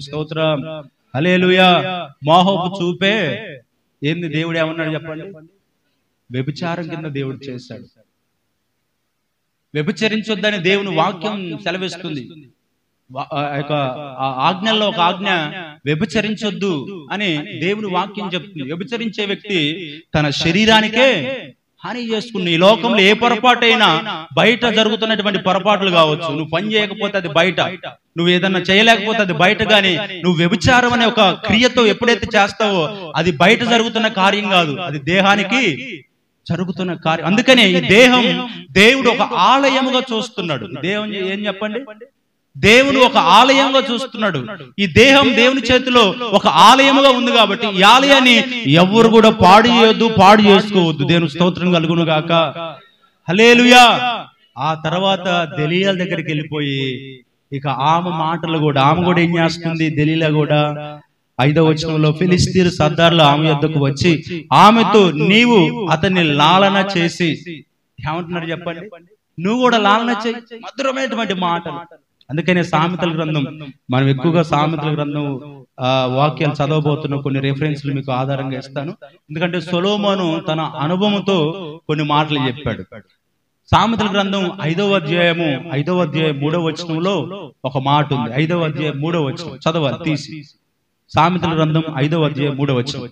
దేవుని స్తోత్రం హలేలుయా మోహపు చూపే ఏంది దేవుడు ఏమన్నాడు చెప్పండి వ్యభిచారం కింద దేవుడు చేశాడు వ్యభిచరించొద్దని దేవుని వాక్యం సెలవిస్తుంది వా- ఆ యొక్క ఆ ఆజ్ఞల్లో ఒక ఆజ్ఞ వ్యభిచరించొద్దు అని దేవుని వాక్యం చెప్తుంది వ్యభిచరించే వ్యక్తి తన శరీరానికే హాని చేసుకుని ఈ లోకంలో ఏ పొరపాటైనా బయట జరుగుతున్నటువంటి పొరపాట్లు కావచ్చు నువ్వు పని చేయకపోతే అది బయట నువ్వు ఏదన్నా చేయలేకపోతే అది బయట గాని నువ్వు వ్యభిచారం అనే ఒక క్రియతో ఎప్పుడైతే చేస్తావో అది బయట జరుగుతున్న కార్యం కాదు అది దేహానికి జరుగుతున్న కార్యం అందుకనే ఈ దేహం దేవుడు ఒక ఆలయముగా చూస్తున్నాడు ఈ దేహం ఏం చెప్పండి దేవుడు ఒక ఆలయంగా చూస్తున్నాడు ఈ దేహం దేవుని చేతిలో ఒక ఆలయముగా ఉంది కాబట్టి ఈ ఆలయాన్ని ఎవరు కూడా పాడు చేయొద్దు పాడు చేసుకోవద్దు దేవుని స్తోత్రం కలుగును గాక హలేలుయా ఆ తర్వాత దెలీల దగ్గరికి వెళ్ళిపోయి ఇక ఆమె మాటలు కూడా ఆమె కూడా ఏం చేస్తుంది దెలీల కూడా ఐదవ వచనంలో ఫిలిస్తీన్ సర్దార్లు ఆమె యొద్దకు వచ్చి ఆమెతో నీవు అతన్ని లాలన చేసి ఏమంటున్నారు చెప్పండి నువ్వు కూడా లాలన చేయి మధురమైనటువంటి మాటలు అందుకనే సామెతల గ్రంథం మనం ఎక్కువగా సామెతల గ్రంథం ఆ వాక్యాలు చదవబోతున్న కొన్ని రెఫరెన్స్లు మీకు ఆధారంగా ఇస్తాను ఎందుకంటే సొలోమోను తన అనుభవంతో కొన్ని మాటలు చెప్పాడు సామెతల గ్రంథం ఐదవ అధ్యాయము ఐదవ అధ్యాయం మూడవ వచనంలో ఒక మాట ఉంది ఐదవ అధ్యాయం మూడవ వచనం చదవాలి తీసి సామెతల గ్రంథం ఐదవ అధ్యాయం మూడవ వచనం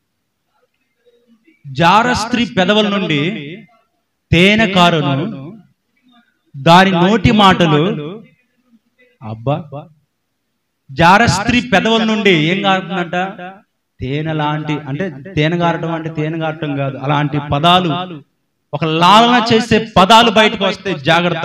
జారస్త్రీ పెదవుల నుండి తేనె కారును దాని నోటి మాటలు అబ్బా జారస్త్రీ పెదవుల నుండి ఏం కారుతుందంట తేనె లాంటి అంటే తేనె గారటం అంటే తేనె గారటం కాదు అలాంటి పదాలు ఒక లాలన చేసే పదాలు బయటకు వస్తాయి జాగ్రత్త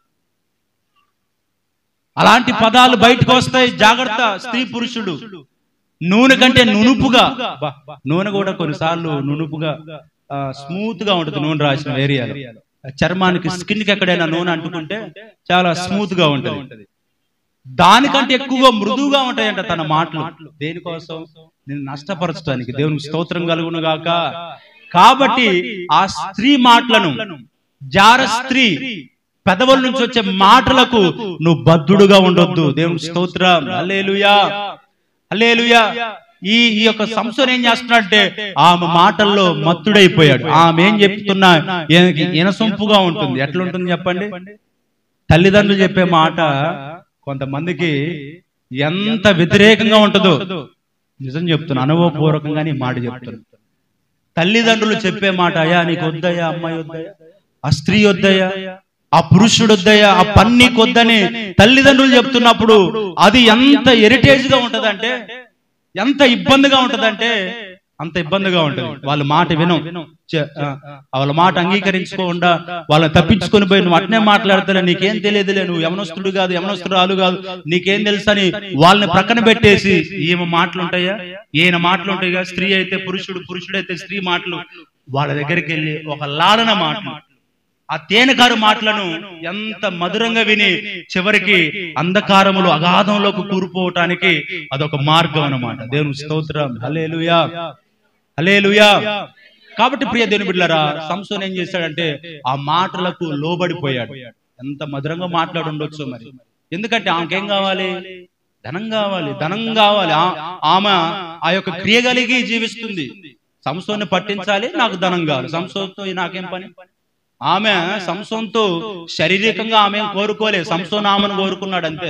అలాంటి పదాలు బయటకు వస్తాయి జాగ్రత్త స్త్రీ పురుషుడు నూనె కంటే నునుపుగా బా, నూనె కూడా కొన్నిసార్లు నునుపుగా స్మూత్ గా ఉంటుంది నూనె రాసిన ఏరియాలో చర్మానికి స్కిన్ కి ఎక్కడైనా నూనె అంటుకుంటే చాలా స్మూత్ గా ఉంటది దానికంటే ఎక్కువగా మృదువుగా ఉంటాయంట తన మాటలు దేనికోసం నేను నష్టపరచడానికి దేవునికి స్తోత్రం కలుగును గాక కాబట్టి ఆ స్త్రీ మాటలను జార స్త్రీ పెదవుల నుంచి వచ్చే మాటలకు నువ్వు బద్ధుడుగా ఉండొద్దు దేవుని స్తోత్రం అల్లేలుయా అల్లేలుయా ఈ ఈ యొక్క సంసోన్ ఏం చేస్తున్నాడంటే ఆమె మాటల్లో మత్తుడైపోయాడు ఆమె ఏం చెప్తున్నా ఈయనకి ఇనసొంపుగా ఉంటుంది ఎట్లుంటుంది చెప్పండి తల్లిదండ్రులు చెప్పే మాట కొంతమందికి ఎంత వ్యతిరేకంగా ఉంటుందో నిజం చెప్తున్నా అనుభవపూర్వకంగానే ఈ మాట చెప్తున్నా తల్లిదండ్రులు చెప్పే మాట అయ్యా నీకు వద్దయ్యా అమ్మాయి వద్దయ్యా ఆ స్త్రీ వద్దయ్యా ఆ పురుషుడు వద్దయ్యా ఆ పన్నీకి వద్దని తల్లిదండ్రులు చెప్తున్నప్పుడు అది ఎంత ఎరిటేజ్ గా ఉంటదంటే ఎంత ఇబ్బందిగా ఉంటదంటే అంత ఇబ్బందిగా ఉంటుంది వాళ్ళ మాట వినం చె- ఆ, వాళ్ళ మాట అంగీకరించుకోకుండా వాళ్ళని తప్పించుకొని పోయి నువ్వు అట్నే మాట్లాడతానే నీకేం తెలియదులే నువ్వు యమనస్తుడు కాదు యమనస్తురాలు కాదు నీకేం తెలుసు అని వాళ్ళని ప్రక్కన పెట్టేసి ఈమె మాటలు ఉంటాయా ఈయన మాటలు ఉంటాయా స్త్రీ అయితే పురుషుడు పురుషుడు అయితే స్త్రీ మాటలు వాళ్ళ దగ్గరికి వెళ్ళి ఒక లాలన మాటలు ఆ తేనెకారు మాటలను ఎంత మధురంగా విని చివరికి అంధకారములు అగాధంలోకి కూరుపోవటానికి అదొక మార్గం అన్నమాట దేవుని స్తోత్రం హలేలుయా హలేలుయా కాబట్టి ప్రియ దేవుని బిడ్డలారా సంసోన్ ఏం చేశాడంటే ఆ మాటలకు లోబడిపోయాడు ఎంత మధురంగా మాట్లాడి ఉండొచ్చు మరి ఎందుకంటే ఆమెకేం కావాలి ధనం కావాలి ధనం కావాలి ఆ- ఆమె ఆ యొక్క క్రియ కలిగి జీవిస్తుంది సంసోన్ని పట్టించాలి నాకు ధనం కావాలి సంసోన్తో నాకేం పని ఆమె సంసోన్తో శారీరకంగా ఆమె ఏం కోరుకోలేదు సంసోన్ ఆమెను కోరుకున్నాడు అంతే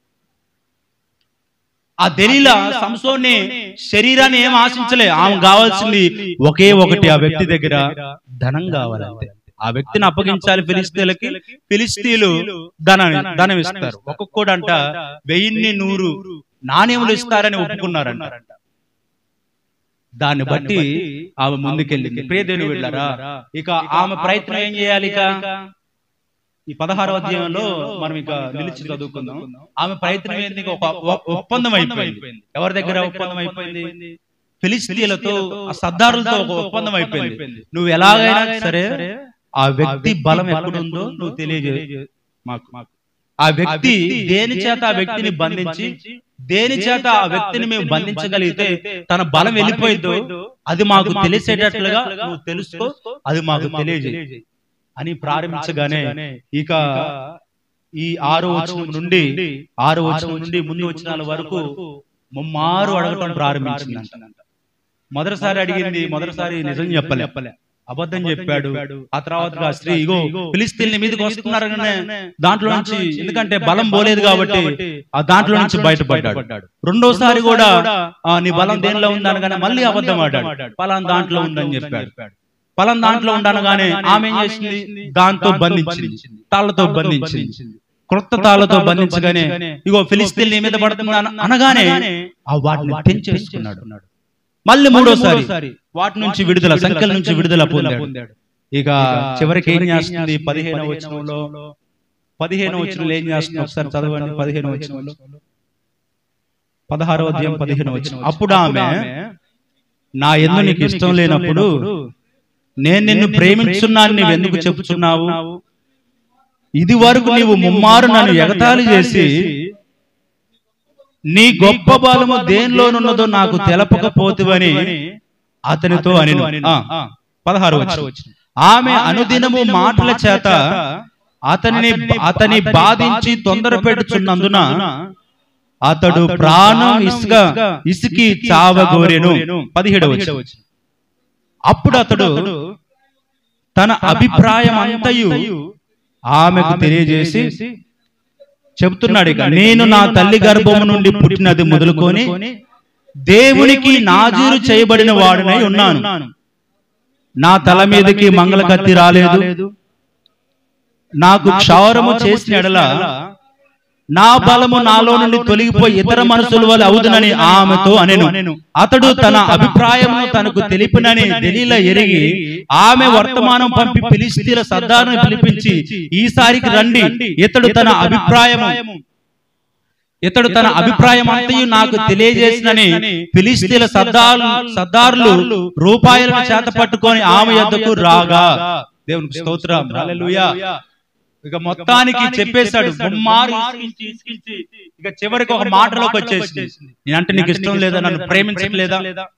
ఆ దెలీల సంసోన్ని శరీరాన్ని ఏం ఆశించలే ఆమె కావాల్సింది ఒకే ఒకటి ఆ వ్యక్తి దగ్గర ధనం కావాలి అంతే ఆ వ్యక్తిని అప్పగించాలి ఫిలిస్తీన్లకి ఫిలిస్తీన్లు ధనాన్ని ధనం ఇస్తారు ఒక్కొక్కడంట వెయ్యిన్ని నూరు నాణ్యములు ఇస్తారని ఒప్పుకున్నారంట దాన్ని బట్టి ఆమె ముందుకెళ్ళింది ప్రియదేవుని వెళ్ళారా ఇక ఆమె ప్రయత్నం ఏం చేయాలి ఇక ఈ పదహారవ అధ్యాయంలో మనం ఇక నిలిచి చదువుకుందాం ఆమె ప్రయత్నం ఏంది ఇక ఒక ఒ- ఒప్పందం అయిపోయింది ఎవరి దగ్గర ఒప్పందం అయిపోయింది ఫిలిస్తీన్లతో ఆ సర్దారులతో ఒక ఒప్పందం అయిపోయింది నువ్వు ఎలాగైనా సరే ఆ వ్యక్తి బలం ఎక్కడుందో నువ్వు తెలియజే మాకు ఆ వ్యక్తి దేని చేత ఆ వ్యక్తిని బంధించి దేని చేత ఆ వ్యక్తిని మేము బంధించగలిగితే తన బలం వెళ్ళిపోయిందో అది మాకు తెలిసేటట్లుగా నువ్వు తెలుసుకో అది మాకు తెలియజేయి అని ప్రారంభించగానే ఇక ఈ ఆరో వచనం నుండి ఆరో వచనం నుండి ముందు వచనాల వరకు ముమ్మారు అడగటం ప్రారంభించిందంట మొదటిసారి అడిగింది మొదటిసారి నిజం చెప్పలే అబద్ధం చెప్పాడు ఆ తర్వాత ఆ స్త్రీ ఇగో ఫిలిస్తీన్ల మీదకి వస్తున్నారనే దాంట్లో నుంచి ఎందుకంటే బలం పోలేదు కాబట్టి ఆ దాంట్లో నుంచి బయటపడ్డాడు రెండోసారి కూడా ఆ నీ బలం దేనిలో ఉందనగానే మళ్ళీ అబద్ధం ఆడాడు పలాన్ దాంట్లో ఉందని చెప్పాడు పలాన్ దాంట్లో ఉండనగానే ఆమె ఏం చేసింది దాంతో బంధించింది తాళ్లతో బంధించింది క్రొత్త తాళ్లతో బంధించగానే ఇగో ఫిలిస్తీన్ నీ మీద పడుతుంది అన- అనగానే ఆ వాటిని తెంచేసుకున్నాడు మళ్ళీ మూడోసారి వాటి నుంచి విడుదల సంఖ్యల నుంచి విడుదల పొందాడు ఇక చివరికి ఏం చేస్తుంది పదిహేను వచనంలో పదిహేను వచనంలో ఏం చేస్తుంది ఒకసారి చదవండి పదిహేను వచనంలో పదహారో అధ్యాయం పదిహేను వచనం అప్పుడు ఆమె నా ఎందు నీకు ఇష్టం లేనప్పుడు నేను నిన్ను ప్రేమించున్నాను నీవు ఎందుకు చెప్పుచున్నావు ఇది వరకు నీవు ముమ్మారు నన్ను ఎగతాళి చేసి నీ గొప్ప బలము దేనిలోనున్నదో నాకు తెలపకపోతువని అతనితో అని పదహారు వచ్చి ఆమె అనుదినము మాటల చేత అతనిని అతని బాధించి తొందర పెట్టుచున్నందున అతడు ప్రాణం ఇసుక ఇసుకి చావగోరెను పదిహేడవ వచనం. అప్పుడు అతడు తన అభిప్రాయం అంతయు ఆమెకు తెలియజేసి చెబుతున్నాడు ఇక నేను నా తల్లి గర్భము నుండి పుట్టినది మొదలుకొని దేవునికి నాజీరు చేయబడిన వాడినై ఉన్నాను నా తల మీదకి మంగళ కత్తి రాలేదు నాకు క్షౌరము చేసిన ఎడల నా బలము నాలో నుండి తొలగిపోయి ఇతర మనుషుల వల్ల అవుదునని ఆమెతో అనెను అతడు తన అభిప్రాయమును తనకు తెలిపినని దలీల ఎరిగి ఆమె వర్తమానం పంపి ఫిలిస్తీన్ల సర్దారును పిలిపించి ఈసారికి రండి ఇతడు తన అభిప్రాయము ఇతడు తన అభిప్రాయం అంతయు నాకు తెలియజేసినని ఫిలిస్తీన్ల సర్దారు సర్దారులు రూపాయలను చేత పట్టుకొని ఆమె యొద్దకు రాగా దేవునికి స్తోత్రం హల్లెలూయా ఇక మొత్తానికి చెప్పేశాడు బొమ్మారు ఇసికించి ఇసికించి ఇక చివరికి ఒక మాటలోకి వచ్చేసింది నేనంటే నీకు ఇష్టం లేదా నన్ను ప్రేమించట్లేదా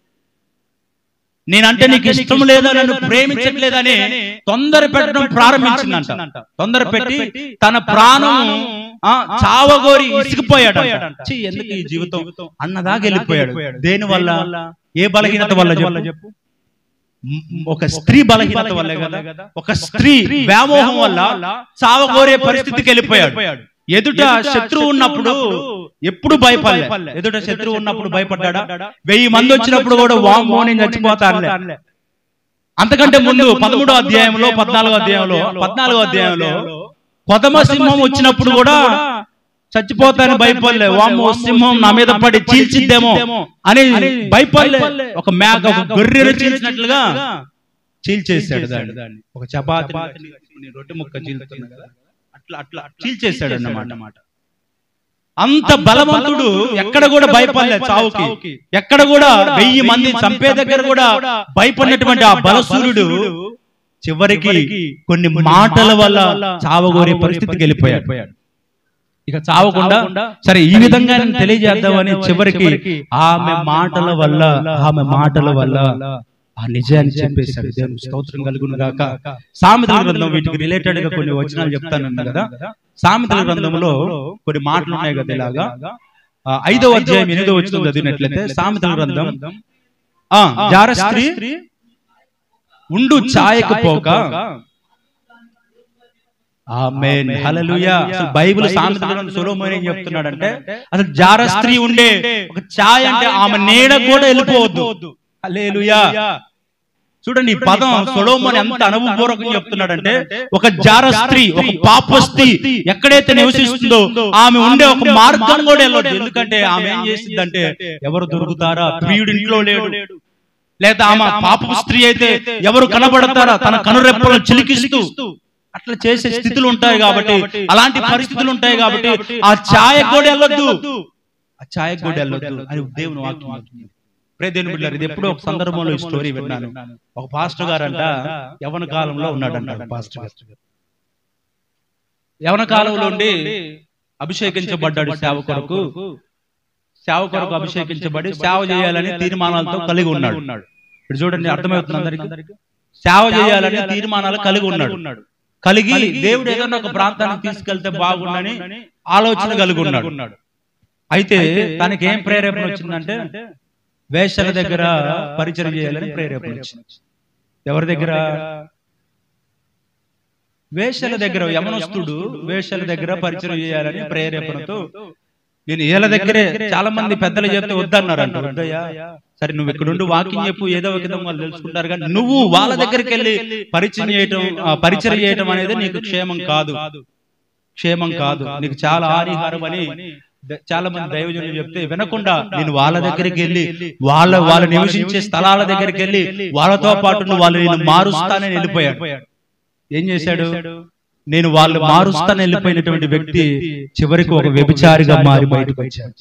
నేనంటే నీకు ఇష్టం లేదా నన్ను ప్రేమించట్లేదని తొందర పెట్టడం ప్రారంభించిందంట తొందర పెట్టి తన ప్రాణం ఆ, చావగోరి ఇసిగిపోయాడు ఛీ, ఎందుకు ఈ జీవితం అన్నదాకా వెళ్ళిపోయాడు దేని వల్ల ఏ బలహీనత వల్ల చెప్పు మ్, ఒక స్త్రీ బలహీనత వల్లే కదా ఒక స్త్రీ వ్యామోహం వల్ల చావగోరే పరిస్థితికి వెళ్ళిపోయాడు ఎదుట శత్రువు ఉన్నప్పుడు ఎప్పుడు భయపడలే ఎదుట శత్రువు ఉన్నప్పుడు భయపడ్డా వెయ్యి మంది వచ్చినప్పుడు కూడా వామ్మో నేను చచ్చిపోతానులే అంతకంటే ముందు పదమూడో అధ్యాయంలో పద్నాలుగో అధ్యాయంలో పద్నాలుగో అధ్యాయంలో కొదమ సింహం వచ్చినప్పుడు కూడా చచ్చిపోతానని భయపడలే వామ్మో సింహం నా మీద పడి చీల్చిద్దేమో అని భయపడలే ఒక మేక ఒక గొర్రెను చీల్చినట్లుగా చీల్చేశాడు దాన్ని ఒక చపాతి రొట్టె ముక్క చీల్చుతున్నా కదా అట్లా అట్లా చీల్చేశాడు అన్నమాట అంత బలవంతుడు ఎక్కడ కూడా భయపడలే చావుకి ఎక్కడ కూడా వెయ్యి మంది చంపే దగ్గర కూడా భయపడినటువంటి ఆ బలసూర్యుడు చివరికి కొన్ని మాటల వల్ల చావగోరే పరిస్థితికి వెళ్ళిపోయాడు ఇక చావకుండా సరే ఈ విధంగా నేను తెలియజేద్దామని చివరికి ఆమె మాటల వల్ల ఆమె మాటల వల్ల ఆ నిజాన్ని చెప్పేశాడు దేవుని స్తోత్రం కలుగును గాక సామెతల గ్రంథం వీటికి రిలేటెడ్ గా కొన్ని వచనాలు చెప్తాను కదా సామెతల గ్రంథంలో కొన్ని మాటలు ఉన్నాయి కదా ఇలాగా ఆ, ఐదవ అధ్యాయం ఎనిమిదో వచ్చిన చదివినట్లయితే సామెతల గ్రంథం ఆ జార స్త్రీ ఉండు ఛాయకు పోక ఆమేన్ హల్లెలూయా అసలు బైబిల్ సామెతల గ్రంథం సొలొమోన్ ఏం చెప్తున్నాడంటే అసలు జార స్త్రీ ఉండే ఒక ఛాయ అంటే ఆమె నీడ కూడా వెళ్ళిపోవద్దు హల్లెలూయా చూడండి ఈ పదం సొలోమోన్ ఎంత అనుభవపూర్వకంగా చెప్తున్నాడంటే ఒక జార స్త్రీ ఒక పాప స్త్రీ ఎక్కడైతే నివసిస్తుందో ఆమె ఉండే ఒక మార్గం కూడా వెళ్ళదు ఎందుకంటే ఆమె ఏం చేసిందంటే ఎవరు దొరుకుతారా ప్రియుడు ఇంట్లో లేడు లేదా ఆమె పాప స్త్రీ అయితే ఎవరు కనబడతారా తన కనురెప్పలను చిలికిస్తూ అట్లా చేసే స్థితులు ఉంటాయి కాబట్టి అలాంటి పరిస్థితులు ఉంటాయి కాబట్టి ఆ ఛాయ కూడా వెళ్ళొద్దు ఆ ఛాయ కూడా వెళ్ళొద్దు అని దేవుని వాక్యం చెప్తుంది. ప్రే దేవుని బిడ్డలారా, ఇది ఎప్పుడో ఒక సందర్భంలో ఈ స్టోరీ విన్నాను ఒక పాస్టర్ గారంట యవన కాలంలో ఉన్నాడంట పాస్టర్ గారు యవన కాలంలో ఉండి అభిషేకించబడ్డాడు సేవ కొరకు సేవ కొరకు అభిషేకించబడి సేవ చేయాలని తీర్మానాలతో కలిగి ఉన్నాడు ఇప్పుడు చూడండి అర్థమవుతుంది అందరికి సేవ చేయాలని తీర్మానాలు కలిగి ఉన్నాడు కలిగి దేవుడు ఏదైనా ఒక ప్రాంతానికి తీసుకెళ్తే బాగుండని ఆలోచన కలిగి ఉన్నాడు అయితే తనకి ఏం ప్రేరేపణ వచ్చిందంటే వేషల దగ్గర పరిచయం చేయాలని ప్రేరేపణ వచ్చింది ఎవరి దగ్గర వేషల దగ్గర యమనస్తుడు వేషల దగ్గర పరిచయం చేయాలని ప్రేరేపణతో నేను వీళ్ళ దగ్గరే చాలా మంది పెద్దలు చెప్తే వద్దన్నారంట వద్దయ్యా సరే నువ్వు ఇక్కడ ఉండి వాకింగ్ చెప్పు ఏదో ఒక విధంగా వాళ్ళు తెలుసుకుంటారు కానీ నువ్వు వాళ్ళ దగ్గరికి వెళ్ళి పరిచయం చేయటం ఆ పరిచయం చేయటం అనేది నీకు క్షేమం కాదు క్షేమం కాదు నీకు చాలా హానిహారం అని ద- చాలా మంది దైవజనులు చెప్తే వినకుండా నేను వాళ్ళ దగ్గరికి వెళ్ళి వాళ్ళ వాళ్ళు నివసించే స్థలాల దగ్గరికి వెళ్ళి వాళ్ళతో పాటు నువ్వు వాళ్ళు నేను మారుస్తానని వెళ్ళిపోయాడు ఏం చేశాడు నేను వాళ్ళు మారుస్తానని వెళ్ళిపోయినటువంటి వ్యక్తి చివరికి ఒక వ్యభిచారిగా మారి బయటకు వచ్చాడు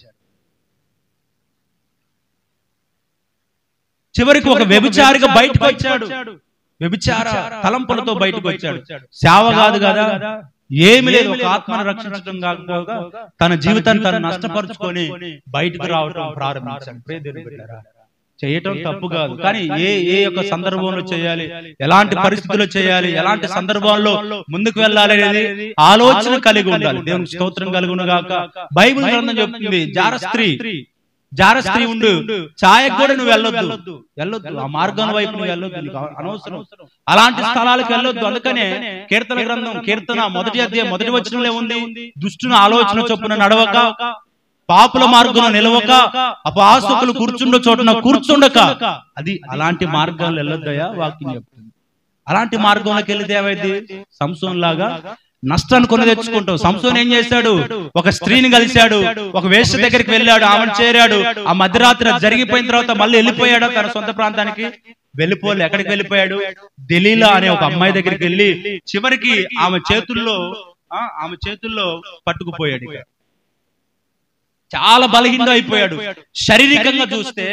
చివరికి ఒక వ్యభిచారిగా బయటకు వచ్చాడు వ్యభిచార తలంపులతో బయటకు వచ్చాడు సేవ కాదు కదా ఏమి లేదు ఒక ఆత్మను రక్షించడం కాకపోగా తన జీవితాన్ని తను నష్టపరుచుకొని బయటకు రావడం ప్రారంభించాడు ప్రియ దేవుని బిడ్డలారా, చేయటం తప్పు కాదు కానీ ఏ ఏ యొక్క సందర్భంలో చేయాలి ఎలాంటి పరిస్థితుల్లో చేయాలి ఎలాంటి సందర్భాల్లో ముందుకు వెళ్ళాలి అనేది ఆలోచన కలిగి ఉండాలి దేవునికి స్తోత్రం కలుగును గాక బైబిల్ గ్రంథం చెప్తుంది జార స్త్రీ జార స్త్రీ ఉండు ఛాయకు కూడా నువ్వు వెళ్ళొద్దు వెళ్ళొద్దు ఆ మార్గం వైపు నువ్వు వెళ్ళొద్దు నీకు అనవసరం అలాంటి స్థలాలకు వెళ్ళొద్దు అందుకనే కీర్తన గ్రంథం కీర్తన మొదటి అధ్యాయం మొదటి వచనంలో ఉంది దుష్టుని ఆలోచన చొప్పున నడవక పాపుల మార్గంలో నిలవక అపాసకులు కూర్చుండ చోటున కూర్చుండక అది అలాంటి మార్గాలు వెళ్ళొద్దయా వాక్యం చెప్తుంది అలాంటి మార్గంలోకి వెళితే ఏమైంది సంసోన్ లాగా నష్టాన్ని కొని తెచ్చుకుంటావు సంసోన్ ఏం చేశాడు ఒక స్త్రీని కలిశాడు ఒక వేష్య దగ్గరికి వెళ్ళాడు ఆమెను చేరాడు ఆ మధ్యరాత్రి అది జరిగిపోయిన తర్వాత మళ్ళీ వెళ్ళిపోయాడు తన సొంత ప్రాంతానికి వెళ్ళిపోలే ఎక్కడికి వెళ్ళిపోయాడు ఢిల్లీలో అనే ఒక అమ్మాయి దగ్గరికి వెళ్ళి చివరికి ఆమె చేతుల్లో ఆ, ఆమె చేతుల్లో పట్టుకుపోయాడు ఇక. చాలా బలహీన అయిపోయాడు శారీరకంగా చూస్తే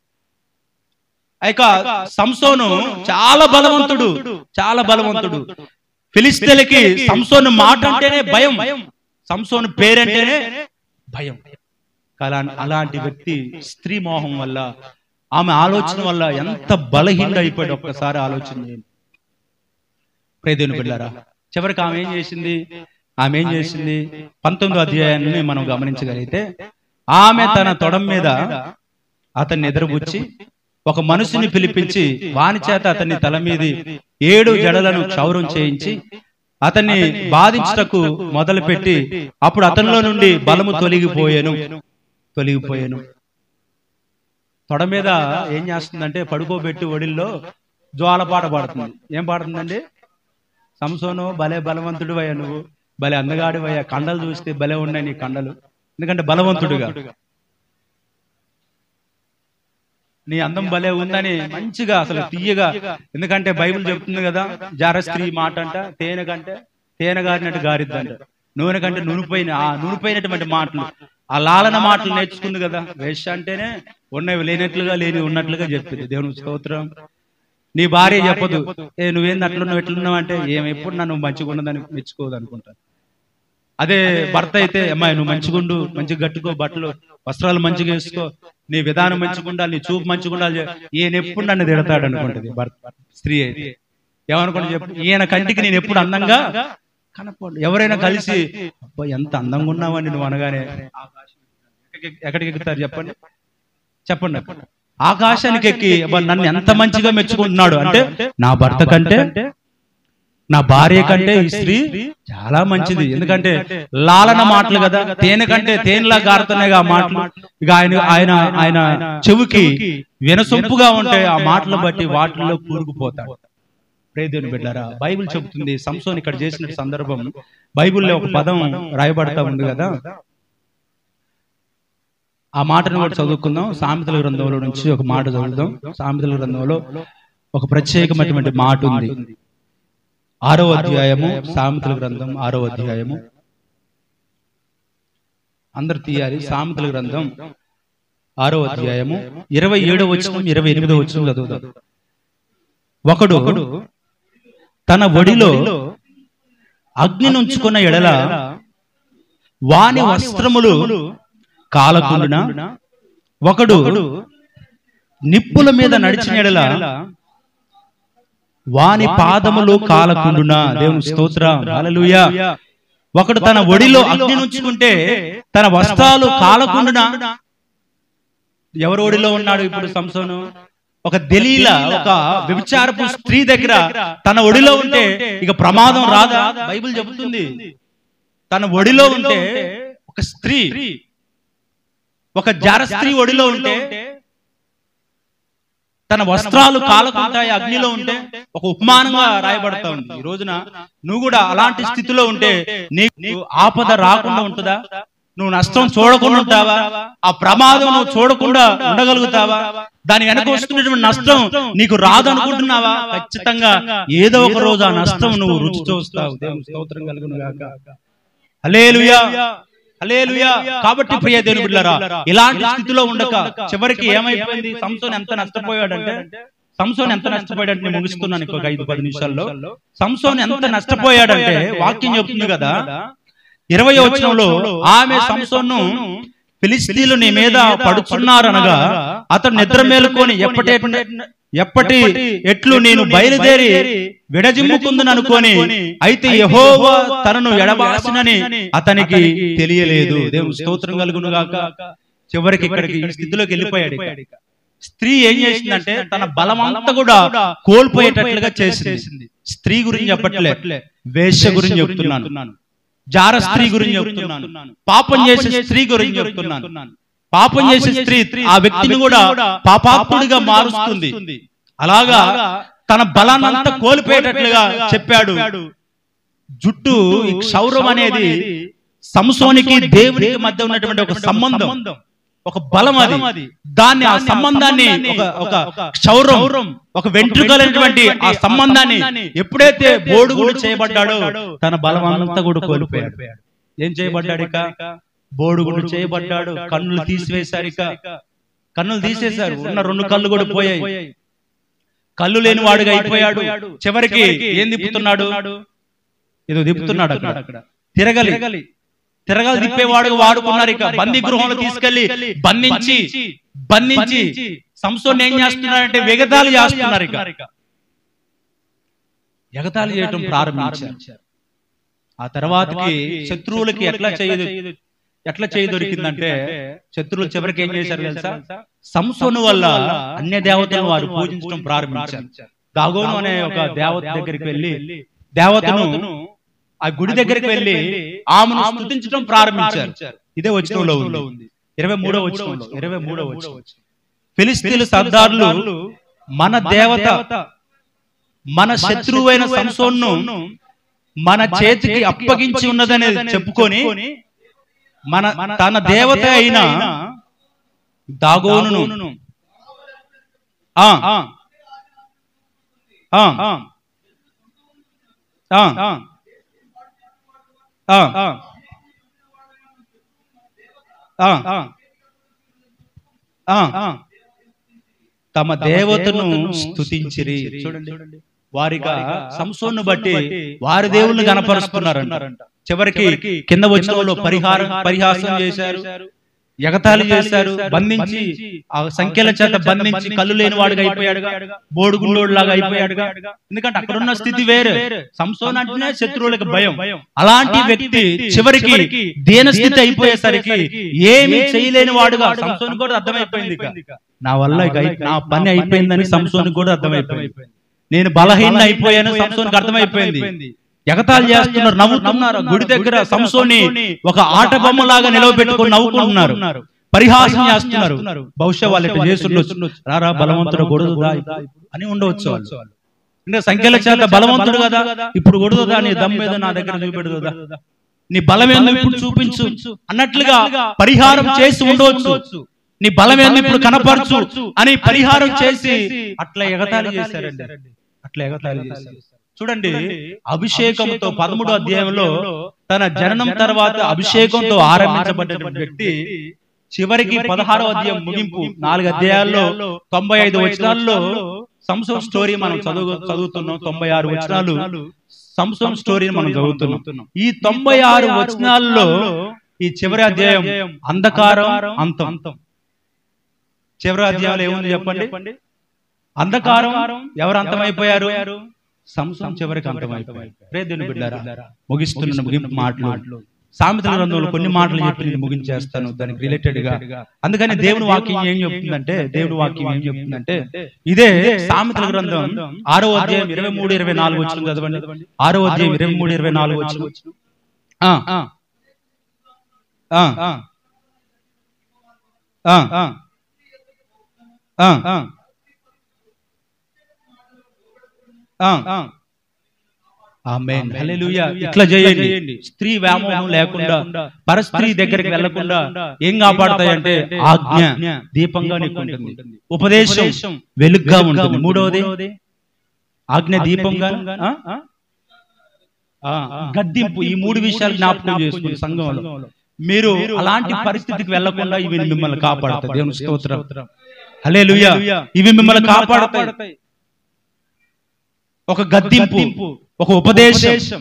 ఇక సంసోను చాలా బలవంతుడు చాలా బలవంతుడు ఫిలిస్తీన్లకి సంసోను మాట అంటేనే భయం సంసోను పేరంటేనే భయం అలా అలాంటి వ్యక్తి స్త్రీ మోహం వల్ల ఆమె ఆలోచన వల్ల ఎంత బలహీన అయిపోయాడు ఒక్కసారి ఆలోచన చేయండి ప్రేదేను బిడ్డారా చివరికి ఆమె ఏం చేసింది ఆమె ఏం చేసింది పంతొమ్మిదో అధ్యాయాన్ని మనం గమనించగలిగితే ఆమె తన తొడం మీద అతన్ని ఎదురుబుచ్చి ఒక మనుషుని పిలిపించి వాని చేత అతన్ని తల మీది ఏడు జడలను క్షౌరం చేయించి అతన్ని బాధించుటకు మొదలుపెట్టి అప్పుడు అతనిలో నుండి బలము తొలగిపోయాను తొలగిపోయాను తొడ మీద ఏం చేస్తుందంటే పడుకోబెట్టి ఒడిల్లో జ్వాల పాట పాడుతుంది ఏం పాడుతుందండి సంసోను భలే బలవంతుడు అయ్యా నువ్వు భలే అందగాడు అయ్యా కండలు చూస్తే భలే ఉన్నాయి నీ కండలు ఎందుకంటే బలవంతుడుగా నీ అందం భలే ఉందని మంచిగా అసలు తీయగా ఎందుకంటే బైబిల్ చెప్తుంది కదా జార స్త్రీ మాట అంట తేనె కంటే తేనె గారినట్టు గారిద్దంట నూనె కంటే నునిపోయిన ఆ నునిపోయినటువంటి మాటలు ఆ లాలన మాటలు నేర్చుకుంది కదా వేష అంటేనే ఉన్నవి లేనట్లుగా లేని ఉన్నట్లుగా చెప్పింది దేవుని స్తోత్రం నీ భార్య చెప్పదు ఏ నువ్వేంది అట్లున్నావు ఎట్లున్నావు అంటే ఏమి ఎప్పుడు నన్ను మంచిగా ఉన్నదని మెచ్చుకోదు అనుకుంటాను అదే భర్త అయితే అమ్మాయి నువ్వు మంచిగుండు మంచిగా కట్టుకో బట్టలు వస్త్రాలు మంచిగా వేసుకో నీ విధానం మంచిగా ఉండాలి నీ చూపు మంచిగా ఉండాలి ఈయన ఎప్పుడు నన్ను తిడతాడు అనుకుంటది భర్త స్త్రీ అయితే ఏమనుకుంటే చెప్పు ఈయన కంటికి నేను ఎప్పుడు అందంగా కనపడు ఎవరైనా కలిసి అబ్బా ఎంత అందంగా ఉన్నావని నువ్వు అనగానే ఎక్కడికి- ఎక్కడికి ఎక్కుతారు చెప్పండి చెప్పండి అక్కడ ఆకాశానికి ఎక్కి అబ్బా నన్ను ఎంత మంచిగా మెచ్చుకుంటున్నాడు అంటే నా భర్త కంటే నా భార్య కంటే ఈ స్త్రీ చాలా మంచిది ఎందుకంటే లాలన మాటలు కదా తేనె కంటే తేనెలా గారుతున్నాయి ఆ మాటలు ఇక ఆయన ఆయన ఆయన చెవుకి వినసొంపుగా ఉంటే ఆ మాటలు బట్టి వాటిల్లో కూరుకుపోతాడు ప్రేదేవుని బిడ్డారా బైబిల్ చెబుతుంది సంసోన్ ఇక్కడ చేసిన సందర్భం బైబిల్లో ఒక పదం రాయబడతా ఉంది కదా ఆ మాటను కూడా చదువుకుందాం సామెతల గ్రంథంలో నుంచి ఒక మాట చదువుదాం సామెతల గ్రంథంలో ఒక ప్రత్యేకమైనటువంటి మాట ఉంది ఆరో అధ్యాయము సామెతల గ్రంథం ఆరో అధ్యాయము అందరు తీయాలి సామెతల గ్రంథం ఆరో అధ్యాయము ఇరవై ఏడో వచ్చిన ఇరవై ఎనిమిదో వచ్చిన చదువుదాం ఒకడు తన ఒడిలో అగ్ని నుంచుకున్న ఎడల వాని వస్త్రములు కాలకుండున ఒకడు నిప్పుల మీద నడిచిన ఎడల వాని పాదములు కాలకుండునా దేవుని స్తోత్రం హల్లెలూయా ఒకడు తన ఒడిలో అగ్ని నుంచుకుంటే తన వస్త్రాలు కాలకుండునా ఎవరి ఒడిలో ఉన్నాడు ఇప్పుడు సంసోను ఒక దలీల ఒక వ్యభిచారపు స్త్రీ దగ్గర తన ఒడిలో ఉంటే ఇక ప్రమాదం రాదా బైబిల్ చెబుతుంది తన ఒడిలో ఉంటే ఒక స్త్రీ ఒక జార స్త్రీ ఒడిలో ఉంటే తన వస్త్రాలు కాలకుంటాయి అగ్నిలో ఉంటే ఒక ఉపమానంగా రాయబడతా ఉంది ఈ రోజున నువ్వు కూడా అలాంటి స్థితిలో ఉంటే నీకు ఆపద రాకుండా ఉంటుందా నువ్వు నష్టం చూడకుండా ఉంటావా ఆ ప్రమాదం నువ్వు చూడకుండా ఉండగలుగుతావా దాని వెనక వస్తున్నటువంటి నష్టం నీకు రాదు అనుకుంటున్నావా ఖచ్చితంగా ఏదో ఒక రోజు ఆ నష్టం నువ్వు రుచి చూస్తావు దేవుని స్తోత్రం కలుగును గాక హల్లెలూయా హల్లెలూయా కాబట్టి ప్రియ దేవుని బిడ్డలారా ఇలాంటి స్థితిలో ఉండక చివరికి ఏమైపోయింది సంసోన్ ఎంత నష్టపోయాడంటే సంసోన్ ఎంత నష్టపోయాడంటే నేను ముగిస్తున్నాను ఇంకొక ఐదు పది నిమిషాల్లో సంసోన్ ఎంత నష్టపోయాడంటే వాక్యం చెప్తుంది కదా ఇరవై వచనంలో ఆమె సంసోన్ను ఫిలిస్తీన్లు నీ మీద పడుచున్నారనగా అతడు నిద్ర మేలుకొని ఎప్పటి ఎప్పటి ఎట్లు నేను బయలుదేరి విడజిమ్ముకుందని అనుకొని అయితే యెహోవా తనను ఎడబాసినని అతనికి తెలియలేదు దేవుని స్తోత్రం కలుగును గాక చివరికి ఇక్కడికి ఈ స్థితిలోకి వెళ్ళిపోయాడు ఇక. స్త్రీ ఏం చేసిందంటే తన బలమంతా కూడా కోల్పోయేటట్లుగా చేసింది స్త్రీ గురించి చెప్పట్లే వేశ్య గురించి చెప్తున్నాను జార స్త్రీ గురించి చెప్తున్నాను పాపం చేసే స్త్రీ గురించి చెప్తున్నాను పాపం చేసే స్త్రీ ఆ వ్యక్తిని కూడా పాపాత్ముడిగా మారుస్తుంది అలాగా తన బలాన్నంతా కోల్పోయేటట్లుగా చెప్పాడు జుట్టు ఈ క్షౌరం అనేది సంసోనికి దేవునికి మధ్య ఉన్నటువంటి ఒక సంబంధం ఒక బలం అది దాన్ని ఆ సంబంధాన్ని ఒక ఒక క్షౌరం ఒక వెంట్రుకలైనటువంటి ఆ సంబంధాన్ని ఎప్పుడైతే బోడుగుడు చేయబడ్డాడో తన బలం అంతా కూడా కోల్పోయాడు ఏం చేయబడ్డాడు ఇక బోడుగుడు చేయబడ్డాడు కన్నులు తీసివేశారు ఇక కన్నులు తీసేశారు ఉన్న రెండు కళ్ళు కూడా పోయాయి కళ్ళు లేని వాడుగా అయిపోయాడు చివరికి ఏం తిప్పుతున్నాడు ఏదో తిప్పుతున్నాడు అక్కడ తిరగలి తిరగలి తిప్పేవాడు వాడుకున్నారు ఇక బందీ గృహంలో తీసుకెళ్లి బంధించి బంధించి సంసోన్ ఏం చేస్తున్నారంటే వెగతాలు చేస్తున్నారు ఇక ఎగతాళి చేయటం ప్రారంభించారు ఆ తర్వాతకి శత్రువులకి ఎట్లా చేయదు ఎట్లా చేయి దొరికిందంటే శత్రువులు చివరికి ఏం చేశారు తెలుసా సంసోను వల్ల అన్య దేవతలను వారు పూజించడం ప్రారంభించారు దాగోను అనే ఒక దేవత దగ్గరికి వెళ్ళి దేవతను ఆ గుడి దగ్గరికి వెళ్ళి ఆమెను స్తుతించడం ప్రారంభించారు ఇదే వచనంలో ఉంది ఇరవై మూడో వచనంలో ఇరవై మూడో వచనం ఫిలిస్తీన్ల సర్దారులు మన దేవత మన శత్రువైన సంసోన్ను మన చేతికి అప్పగించి ఉన్నదనేది చెప్పుకొని మన తన దేవత అయిన దాగోనును ఆ ఆ ఆ ఆ తమ దేవతను స్తుతించిరి చూడండి వారిగా సంసోన్ను బట్టి వారి దేవుణ్ణి గనపరుస్తున్నారంట చివరికి కింద వచ్చిన వాళ్ళు పరిహారం పరిహాసం చేశారు ఎగతాళి చేశారు బంధించి ఆ సంఖ్యల చేత బంధించి కళ్ళు లేని వాడుగా అయిపోయాడుగా బోడుగుండోడు లాగా అయిపోయాడుగా ఎందుకంటే అక్కడ ఉన్న స్థితి వేరే సంసోన్ అంటేనే శత్రువులకు భయం అలాంటి వ్యక్తి చివరికి దీన స్థితి అయిపోయేసరికి ఏమీ చేయలేని వాడుగా సంసోన్ కూడా అర్థమైపోయింది ఇక. నా వల్ల ఇక అయి- నా పని అయిపోయిందని సంసోన్ కూడా అర్థమైపోయింది నేను బలహీన అయిపోయాను సంసోన్కి అర్థమైపోయింది ఎగతాళి చేస్తున్నారు నవ్వుతున్నారు గుడి దగ్గర సంసోని ఒక ఆట బొమ్మలాగా నిలవబెట్టుకొని నవ్వుకుంటున్నారు పరిహాసం చేస్తున్నారు బహుశా వాళ్ళు ఇట్లా చేస్తుండొచ్చు రారా బలవంతుడు గొడవదా అని ఉండవచ్చు వాళ్ళు అంటే సంఖ్యల చేత బలవంతుడు కదా ఇప్పుడు గొడవదా నీ దమ్ మీద నా దగ్గర చూపెడదా నీ బలం ఏందో ఇప్పుడు చూపించు అన్నట్లుగా పరిహారం చేసి ఉండవచ్చు నీ బలం ఏందో ఇప్పుడు కనపరచు అని పరిహారం చేసి అట్లా ఎగతాళి చేశారండి అట్లా ఎగతాళి చేశారు చూడండి అభిషేకంతో పదమూడో అధ్యాయంలో తన జననం తర్వాత అభిషేకంతో ఆరంభించబడిన వ్యక్తి చివరికి పదహారో అధ్యాయం ముగింపు నాలుగు అధ్యాయాల్లో తొంభై ఐదు వచనాల్లో సంసోన్ స్టోరీ మనం చదువు చదువుతున్నాం తొంభై ఆరు వచనాలు సంసోన్ స్టోరీని మనం చదువుతున్నాం ఈ తొంభై ఆరు వచనాల్లో ఈ చివరి అధ్యాయం అంధకారం అంతం చివరి అధ్యాయంలో ఏముంది చెప్పండి అంధకారం ఎవరు అంతమైపోయారు సంసం చివరికి అంతమైపోయింది ప్రేదని బిడ్డారా ముగిస్తున్న ముగింపు మాటలు సామెతల గ్రంథంలో కొన్ని మాటలు చెప్పి నేను ముగించేస్తాను దానికి రిలేటెడ్ గా అందుకని దేవుని వాక్యం ఏం చెప్తుందంటే దేవుని వాక్యం ఏం చెప్తుందంటే ఇదే సామెతల గ్రంథం ఆరో అధ్యాయం ఇరవై మూడు ఇరవై నాలుగు వచ్చిన చదవండి ఆరో అధ్యాయం ఇరవై మూడు ఇరవై నాలుగు వచ్చిన ఆ, ఆ, ఆ, ఆ, ఆ, ఆ, ఆ, ఆ. ఆమేన్ హల్లెలూయా ఇట్లా చేయండి స్త్రీ వ్యామోహం లేకుండా పరస్త్రీ దగ్గరికి వెళ్లకుండా ఏం కాపాడతాయంటే ఆజ్ఞ దీపంగా నీకు ఉంటుంది ఉపదేశం వెలుగ్గా ఉంటుంది మూడవది ఆజ్ఞ దీపంగా ఆ? ఆ, గద్దింపు ఈ మూడు విషయాలు జ్ఞాపకం చేసుకోండి సంఘంలో మీరు అలాంటి పరిస్థితికి వెళ్లకుండా ఇవి మిమ్మల్ని కాపాడతాయి దేవుని స్తోత్రం హల్లెలూయా ఇవి మిమ్మల్ని కాపాడతాయి ఒక గద్దింపు ఒక ఉపదేశం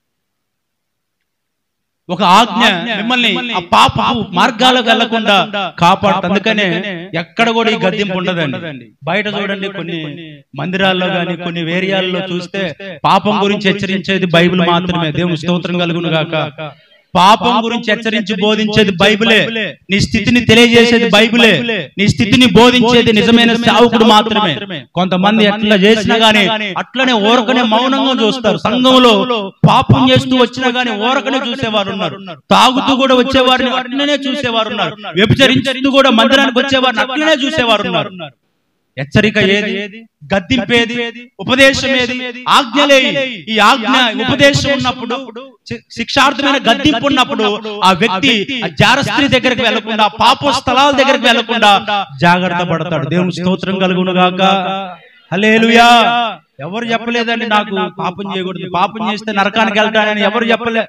ఒక ఆజ్ఞ మిమ్మల్ని ఆ పాప మార్గాలకు వెళ్లకుండా కాపాడుతుంది అందుకనే ఎక్కడ కూడా ఈ గద్దింపు ఉండదండి బయట చూడండి కొన్ని మందిరాల్లో గాని కొన్ని వేరియాల్లో చూస్తే పాపం గురించి హెచ్చరించేది బైబిల్ మాత్రమే దేవుని స్తోత్రం కలుగును గాక పాపం గురించి హెచ్చరించి బోధించేది బైబిలే నీ స్థితిని తెలియజేసేది బైబిలే నీ స్థితిని బోధించేది నిజమైన సేవకుడు మాత్రమే కొంతమంది ఎట్లా చేసినా గానీ అట్లనే ఓరకనే మౌనంగా చూస్తారు సంఘంలో పాపం చేస్తూ వచ్చినా గానీ ఓరకనే చూసేవారు ఉన్నారు తాగుతూ కూడా వచ్చేవారిని అట్లనే చూసేవారు ఉన్నారు వ్యభిచరించుతూ కూడా మందిరానికి వచ్చేవారిని అట్లనే చూసేవారు ఉన్నారు హెచ్చరిక ఏది గద్దింపేది ఉపదేశం ఏది ఆజ్ఞలే ఈ ఆజ్ఞ ఉపదేశం ఉన్నప్పుడు శి- శిక్షార్థమైన గద్దింపు ఉన్నప్పుడు ఆ వ్యక్తి ఆ జారస్త్రీ దగ్గరికి వెళ్లకుండా పాప స్థలాల దగ్గరికి వెళ్లకుండా జాగ్రత్త పడతాడు దేవుని స్తోత్రం కలుగును గాక హలేలుయా ఎవరు చెప్పలేదండి నాకు పాపం చేయకూడదు పాపం చేస్తే నరకానికి వెళ్తానని ఎవరు చెప్పలే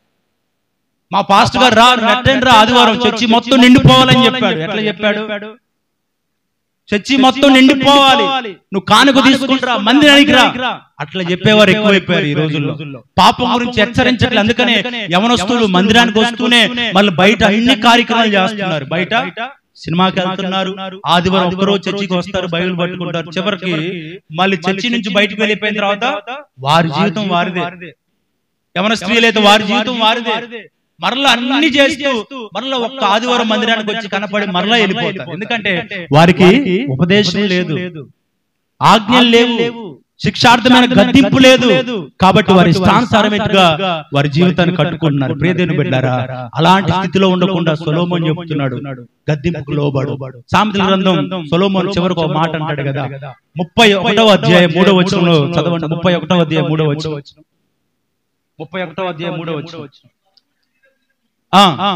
మా పాస్టర్ గారు రా నెట్టండి రా ఆదివారం చర్చి మొత్తం నిండిపోవాలని చెప్పాడు ఎట్లా చెప్పాడు చర్చి మొత్తం నిండిపోవాలి నువ్వు కానుక తీసుకుంటారా మందిరానికి రా అట్లా చెప్పేవారు ఎక్కువైపోయారు ఈ రోజుల్లో పాపం గురించి హెచ్చరించట్లేదు అందుకనే యవనస్తులు మందిరానికి వస్తూనే మళ్ళీ బయట అన్ని కార్యక్రమాలు చేస్తున్నారు బయట సినిమాకి వెళ్తున్నారు ఆదివారం ఒక్కరోజు చర్చికి వస్తారు బైబిల్ పట్టుకుంటారు చివరికి మళ్ళీ చర్చి నుంచి బయటకు వెళ్ళిపోయిన తర్వాత వారి జీవితం వారిదే యవన స్త్రీలైతే వారి జీవితం వారిదే మరలా అన్ని చేస్తూ మరలా ఒక్క ఆదివారం మందిరానికి వచ్చి కనపడి మరలా వెళ్ళిపోతారు ఎందుకంటే వారికి ఉపదేశం లేదు ఆజ్ఞలు లేవు శిక్షార్థమైన గద్దింపు లేదు కాబట్టి వారి ఇష్టానుసారమైనట్టుగా వారి జీవితాన్ని కట్టుకుంటున్నారు ప్రియదేని బిడ్డారా అలాంటి స్థితిలో ఉండకుండా సొలోమోన్ చెబుతున్నాడు గద్దింపుకు లోబడు సామెతల గ్రంథం సొలోమోన్ చివరికి ఒక మాట అంటాడు కదా ముప్పై ఒకటవ అధ్యాయం మూడో వచనంలో చదవండి ముప్పై ఒకటవ అధ్యాయం మూడో వచనం ముప్పై ఒకటవ అధ్యాయం మూడో వచనం ఆ ఆ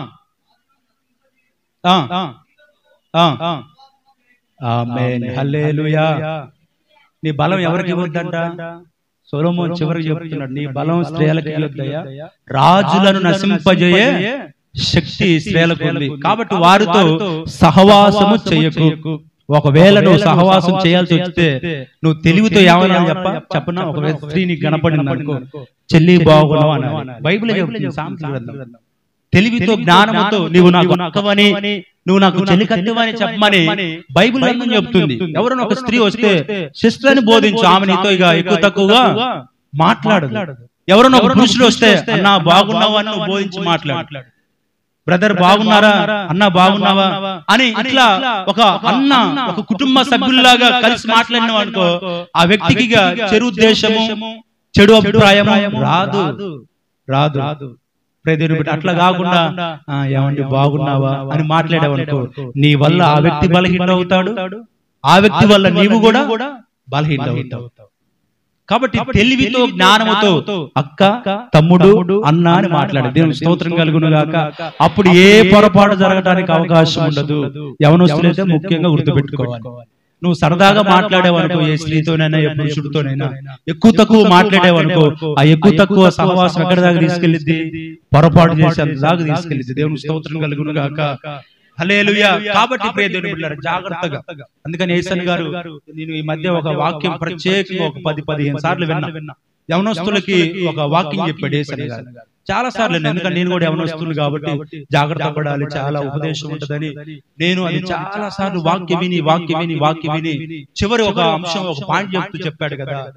ఆ ఆ ఆమేన్ హల్లెలూయా నీ బలం ఎవరికి ఇవ్వద్దంట సొలొమోన్ చివరికి చెప్తున్నాడు నీ బలం స్త్రీలకు ఇవ్వద్దయ్యా రాజులను నశింపజేయే శక్తి స్త్రీలకు ఉంది కాబట్టి వారితో సహవాసము చేయకు ఒకవేళ నువ్వు సహవాసం చేయాల్సి వస్తే నువ్వు తెలివితో ఏమన్నా చెప్ప చెప్పనా ఒకవేళ స్త్రీ నీకు కనపడింది అనుకో చెల్లి బాగున్నావు అని బైబిల్ చెప్తుంది సామెతల గ్రంథం తెలివితో జ్ఞానముతో నీవు నాకు అక్కవని నువ్వు నాకు చెలికత్తవని చెప్పమని బైబిల్ గ్రంథం చెప్తుంది ఎవరైనా ఒక స్త్రీ వస్తే సిస్టర్ అని బోధించు ఆమె నీతో ఇక ఎక్కువ తక్కువగా మాట్లాడదు ఎవరైనా ఒక పురుషుడు వస్తే అన్నా బాగున్నావా అని నువ్వు బోధించి మాట్లాడు బ్రదర్ బాగున్నారా అన్న బాగున్నావా అని ఇట్లా ఒక అన్న ఒక కుటుంబ సభ్యుల్లాగా కలిసి మాట్లాడినావు అనుకో ఆ వ్యక్తికి ఇక చెడు ఉద్దేశము చెడు అభిప్రాయం రాదు రాదు ప్రదేరు బిడ్డ అట్లా కాకుండా "ఆ, ఏమండి బాగున్నావా అని మాట్లాడావనుకో నీ వల్ల ఆ వ్యక్తి బలహీన అవుతాడు ఆ వ్యక్తి వల్ల నీవు కూడా బలహీన అవుతావు కాబట్టి తెలివితో జ్ఞానముతో అక్క తమ్ముడు అన్న అని మాట్లాడు దేవుని స్తోత్రం కలుగును గాక అప్పుడు ఏ పొరపాటు జరగడానికి అవకాశం ఉండదు యవనస్తులైతే ముఖ్యంగా గుర్తుపెట్టుకోవాలి నువ్వు సరదాగా మాట్లాడేవనుకో ఏ స్త్రీతోనైనా ఏ పురుషుడితోనైనా ఎక్కువ తక్కువ మాట్లాడేవనుకో ఆ ఎక్కువ తక్కువ సహవాసం ఎక్కడి దాకా తీసుకెళ్ళిద్ది పొరపాటు చేసేంత దాకా తీసుకెళ్ళిద్ది దేవుని స్తోత్రం కలుగును గాక హల్లెలూయా కాబట్టి ప్రియ దేవుని బిడ్డలారా జాగ్రత్తగా అందుకని ఏసన్ గారు నేను ఈ మధ్య ఒక వాక్యం ప్రత్యేకంగా ఒక పది పదిహేను సార్లు విన్నా యవనస్తులకి ఒక వాక్యం చెప్పాడు ఏసన్ గారు చాలా సార్లు విన్నా. ఎందుకంటే నేను కూడా యవనస్తులు కాబట్టి జాగ్రత్త పడాలి చాలా ఉపదేశం ఉంటదని నేను అది చాలా సార్లు వాక్య విని వాక్య విని వాక్య విని చివరి ఒక అంశం ఒక పాయింట్ చెప్తూ చెప్పాడు కదా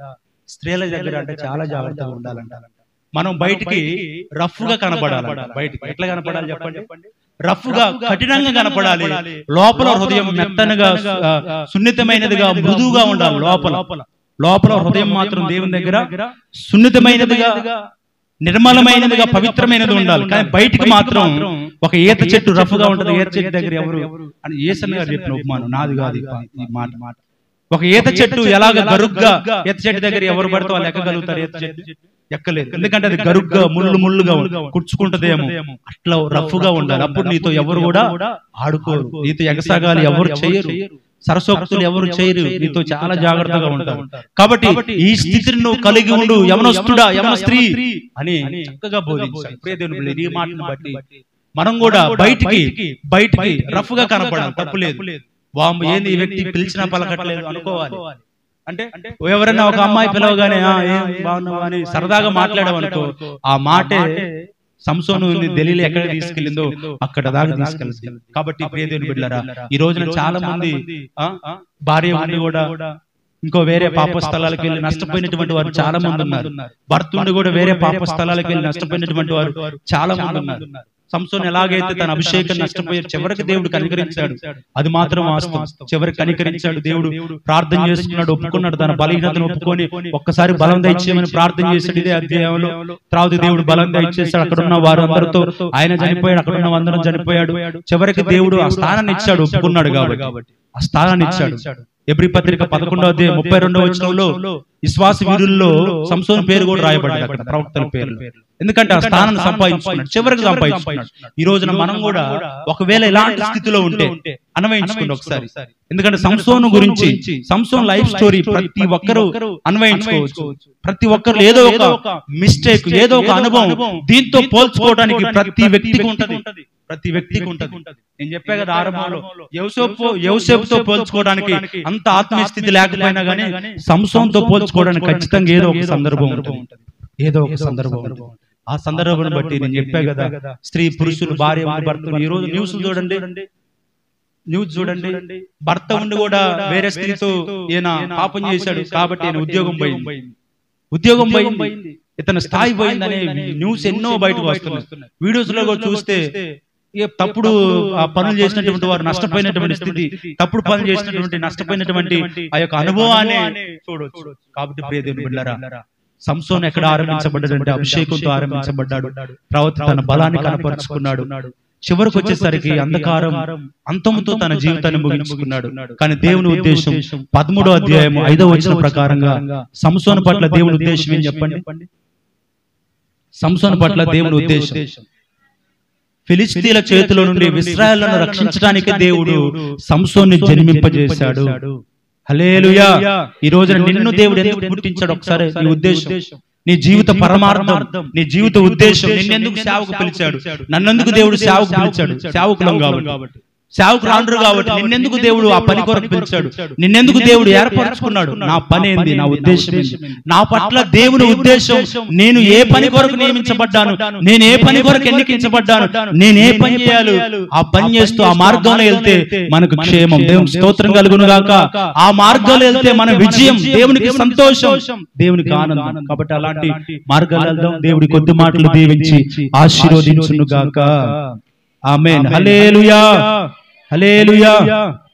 స్త్రీల దగ్గర అంటే చాలా జాగ్రత్తగా ఉండాలంట మనం బయటికి రఫ్ గా కనపడాలి బయటికి ఎట్లా కనపడాలి చెప్పండి రఫ్ గా కఠినంగా కనపడాలి లోపల హృదయం మెత్తనగా ఆ, సున్నితమైనదిగా మృదువుగా ఉండాలి లోపల లోపల హృదయం మాత్రం దేవుని దగ్గర సున్నితమైనదిగా నిర్మలమైనదిగా పవిత్రమైనది ఉండాలి కానీ బయటికి మాత్రం ఒక ఈత చెట్టు రఫ్ గా ఉంటది ఈత చెట్టు దగ్గర ఎవరు అని ఏసన్ గారు చెప్పిన ఉపమానం నాది కాదు ఈ పా- ఈ మాట మాట ఒక ఈత చెట్టు ఎలాగ గరుగ్గా ఈత చెట్టు దగ్గర ఎవరు పడితే వాళ్ళు ఎక్కగలుగుతారు ఈత చెట్టు ఎక్కలేదు ఎందుకంటే అది గరుగ్గా ముళ్ళు ముళ్ళుగా కూర్చుకుంటదేమో అట్లా రఫ్ గా ఉండాలి అప్పుడు నీతో ఎవరు కూడా ఆడుకోరు నీతో ఎగసాగాలి ఎవరు చేయరు సరసోక్తులు ఎవరు చేయరు నీతో చాలా జాగ్రత్తగా ఉంటారు కాబట్టి ఈ స్థితిని నువ్వు కలిగి ఉండు యమనస్తుడా యమన స్త్రీ అని చక్కగా బోధించాడు ప్రియ దేవుని బిడ్డలారా, ఈ మాటను బట్టి మనం కూడా బయటికి బయటికి రఫ్ గా కనపడాలి తప్పు లేదు వాము ఏంది ఈ వ్యక్తి పిలిచినా పలకట్లేదు అనుకోవాలి అంటే ఎవరైనా ఒక అమ్మాయి పిలవగానే "ఆ, ఏం బాగున్నావా అని సరదాగా మాట్లాడమనుకో ఆ మాటే సంసోను ఢిల్లీలో ఎక్కడ తీసుకెళ్ళిందో అక్కడ దాకా తీసుకెళ్ళింది కాబట్టి ప్రియదేవుని బిడ్డలారా ఈ రోజున చాలా మంది ఆ, భార్య ఉండి కూడా ఇంకో వేరే పాప స్థలాలకు వెళ్ళి నష్టపోయినటువంటి వారు చాలా మంది ఉన్నారు భర్త ఉండి కూడా వేరే పాప స్థలాలకు వెళ్ళి నష్టపోయినటువంటి వారు చాలా మంది ఉన్నారు సంసోన్ ఎలాగైతే తన అభిషేకం నష్టపోయాడు చివరికి దేవుడు కనికరించాడు అది మాత్రం వాస్తవం చివరికి కనికరించాడు దేవుడు ప్రార్థన చేసుకున్నాడు ఒప్పుకున్నాడు తన బలహీనతను ఒప్పుకొని ఒక్కసారి బలం దయచేయమని ప్రార్థన చేశాడు ఇదే అధ్యాయంలో తర్వాత దేవుడు బలం దయచేశాడు అక్కడ ఉన్న వారు అందరితో ఆయన చనిపోయాడు అక్కడ ఉన్న అందరం చనిపోయాడు చివరికి దేవుడు ఆ స్థానాన్ని ఇచ్చాడు ఒప్పుకున్నాడు కాబట్టి ఆ స్థానాన్ని ఇచ్చాడు ఎబ్రి పత్రిక పదకొండో అధ్యాయం ముప్పై రెండో వచనంలో విశ్వాస వీరుల్లో సంసోన్ పేరు కూడా రాయబడ్డది అక్కడ ప్రవక్తల పేరు ఎందుకంటే ఆ స్థానాన్ని సంపాదించుకున్నాడు చివరికి సంపాదించుకున్నాడు ఈ రోజున మనం కూడా ఒకవేళ ఇలాంటి స్థితిలో ఉంటే అన్వయించుకోండి ఒకసారి ఎందుకంటే సంసోను గురించి సంసోన్ లైఫ్ స్టోరీ ప్రతి ఒక్కరూ అన్వయించుకోవచ్చు ప్రతి ఒక్కరు ఏదో ఒక మిస్టేక్ ఏదో ఒక అనుభవం దీంతో పోల్చుకోవడానికి ప్రతి వ్యక్తికి ఉంటది ప్రతి వ్యక్తికి ఉంటది నేను చెప్పా కదా ఆరంభంలో యోసేపు యోసేపుతో పోల్చుకోవడానికి అంత ఆత్మీయ స్థితి లేకపోయినా గానీ సంసోన్తో పోల్చుకోవడానికి ఖచ్చితంగా ఏదో ఒక సందర్భం ఉంటుంది ఏదో ఒక సందర్భం ఉంటుంది ఆ సందర్భాన్ని బట్టి నేను చెప్పా కదా స్త్రీ పురుషులు భార్య ఉండి భర్తలు ఈ రోజు న్యూస్ చూడండి న్యూస్ చూడండి భర్త ఉండి కూడా వేరే స్త్రీతో ఈయన పాపం చేశాడు కాబట్టి ఈయన ఉద్యోగం పోయింది ఉద్యోగం పోయింది ఇతని స్థాయి పోయిందనే న్యూస్ ఎన్నో బయటకు వస్తున్నాయి వీడియోస్ లో కూడా చూస్తే ఇక తప్పుడు ఆ పనులు చేసినటువంటి వారు నష్టపోయినటువంటి స్థితి తప్పుడు పనులు చేసినటువంటి నష్టపోయినటువంటి ఆ యొక్క అనుభవాన్ని చూడొచ్చు కాబట్టి ప్రియదేవుని బిడ్డారా సంసోన్ ఎక్కడ ఆరంభించబడ్డాడంటే అభిషేకంతో ఆరంభించబడ్డాడు తర్వాత తన బలాన్ని కనపరుచుకున్నాడు చివరికి వచ్చేసరికి అంధకారం అంతముతో తన జీవితాన్ని ముగించుకున్నాడు కానీ దేవుని ఉద్దేశం పదమూడో అధ్యాయం ఐదో వచ్చిన ప్రకారంగా సంసోన్ పట్ల దేవుని ఉద్దేశం ఏం చెప్పండి సంసోన్ పట్ల దేవుని ఉద్దేశం ఫిలిస్తీన్ల చేతిలో నుండి ఇస్రాయేళ్లను రక్షించడానికి దేవుడు సంసోన్ని జన్మింపజేశాడు హలేలుయా ఈ రోజున నిన్ను దేవుడు ఎందుకు పుట్టించాడు ఒకసారి నీ ఉద్దేశం నీ జీవిత పరమార్థం నీ జీవిత ఉద్దేశం నిన్నెందుకు సేవకు పిలిచాడు నన్నెందుకు దేవుడు సేవకు పిలిచాడు సేవకులం కాబట్టి సేవకు రాండ్రు కాబట్టి నిన్నెందుకు దేవుడు ఆ పని కొరకు పిలిచాడు నిన్నెందుకు దేవుడు ఏర్పరచుకున్నాడు నా పని ఏంది నా ఉద్దేశం ఏంది నా పట్ల దేవుని ఉద్దేశం నేను ఏ పని కొరకు నియమించబడ్డాను నేను ఏ పని కొరకు ఎన్నికించబడ్డాను నేను ఏ పని చేయాలి ఆ పని చేస్తూ ఆ మార్గంలో వెళ్తే మనకు క్షేమం దేవుని స్తోత్రం కలుగును గాక ఆ మార్గంలో వెళ్తే మన విజయం దేవునికి సంతోషం దేవునికి ఆనందం కాబట్టి అలాంటి మార్గాలు వెళ్దాం దేవుడి కొద్ది మాటలు దీవించి ఆశీర్వదించును గాక ఆమెన్ హలేలుయా హలేలుయా